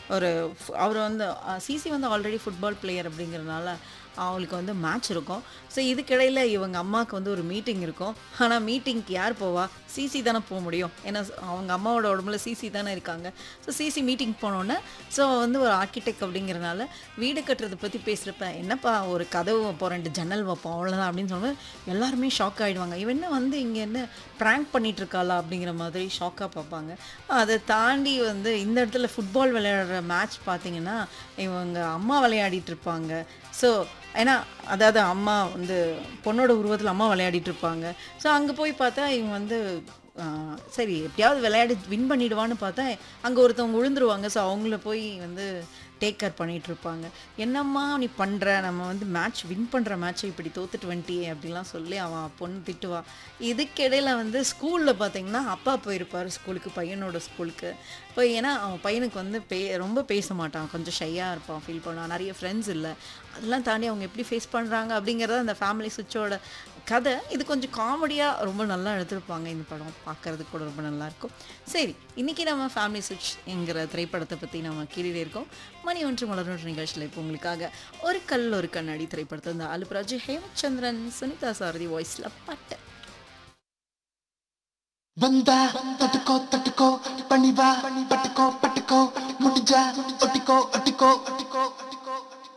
ஒரு அவர் வந்து சிசி வந்து ஆல்ரெடி ஃபுட்பால் பிளேயர் அப்படிங்கிறனால அவங்களுக்கு வந்து மேட்ச் இருக்கும் ஸோ இதுக்கிடையில் இவங்க அம்மாவுக்கு வந்து ஒரு மீட்டிங் இருக்கும் ஆனால் மீட்டிங்க்கு யார் போவா சிசி தானே போக முடியும் ஏன்னா அவங்க அம்மாவோட உடம்புல சிசி தானே இருக்காங்க ஸோ சிசி மீட்டிங் போனோன்னே ஸோ வந்து ஒரு ஆர்கிடெக்ட் அப்படிங்கிறனால வீடு கட்டுறதை பற்றி பேசுகிறப்ப என்னப்பா ஒரு கதவு வைப்போம் ரெண்டு ஜன்னல் வைப்போம் அவ்வளோதான் அப்படின்னு சொல்லும்போது எல்லாருமே ஷாக் ஆகிடுவாங்க இவன் என்ன வந்து இங்கே என்ன ப்ராங்க் பண்ணிட்டு இருக்காளா அப்படிங்கிற மாதிரி ஷாக்காக பார்ப்பாங்க அதை தாண்டி வந்து இந்த இடத்துல ஃபுட்பால் விளையாடுற மேட்ச் பார்த்தீங்கன்னா இவங்க அம்மா விளையாடிட்டு இருப்பாங்க ஸோ ஏன்னா அதாவது அம்மா வந்து பொண்ணோட உருவத்தில் அம்மா விளையாடிட்டு இருப்பாங்க ஸோ அங்கே போய் பார்த்தா இவங்க வந்து ஆ, சரி எப்படியாவது விளையாடி வின் பண்ணிடுவான்னு பார்த்தா அங்கே ஒருத்தவங்க விழுந்துருவாங்க ஸோ அவங்கள போய் வந்து டேக் கேர் பண்ணிட்டு இருப்பாங்க என்னம்மா நீ பண்ணுற நம்ம வந்து மேட்ச் வின் பண்ணுற மேட்ச்சை இப்படி தோத்துட்டு வந்துட்டியே அப்படிலாம் சொல்லி அவன் பொண்ணு திட்டுவா இதுக்கிடையில வந்து ஸ்கூலில் பார்த்தீங்கன்னா அப்பா போயிருப்பார் ஸ்கூலுக்கு பையனோட ஸ்கூலுக்கு இப்போ ஏன்னா அவன் பையனுக்கு வந்து பே ரொம்ப பேச மாட்டான் கொஞ்சம் ஷையாக இருப்பான் ஃபீல் பண்ணுவான் நிறைய ஃப்ரெண்ட்ஸ் இல்லை அதெல்லாம் தாண்டி அவங்க எப்படி ஃபேஸ் பண்ணுறாங்க அப்படிங்கிறத அந்த ஃபேமிலி சுவிட்சோட கதை இது கொஞ்சம் காமெடியாக ரொம்ப நல்லா எடுத்திருப்பாங்க இந்த படம் பார்க்கறதுக்கு கூட ரொம்ப நல்லா இருக்கும் சரி இன்னைக்கு நம்ம ஃபேமிலி சுவிட்ச் என்கிற திரைப்படத்தை பற்றி நம்ம கீழே இருக்கோம் மணி ஒன்று மலர்நூற்று நிகழ்ச்சியில் இப்போ உங்களுக்காக ஒரு கல் ஒரு கண்ணாடி திரைப்படத்தை இந்த அலுப்ராஜ் ஹேமச்சந்திரன் சுனிதா சாரதி வாய்ஸில் பாட்டு வந்தா தட்டுக்கோ தட்டுக்கோ பணிவா பட்டுக்கோ பட்டுக்கோ முடிஞ்சா ஒட்டிக்கோ ஒட்டிக்கோ ஒட்டிக்கோ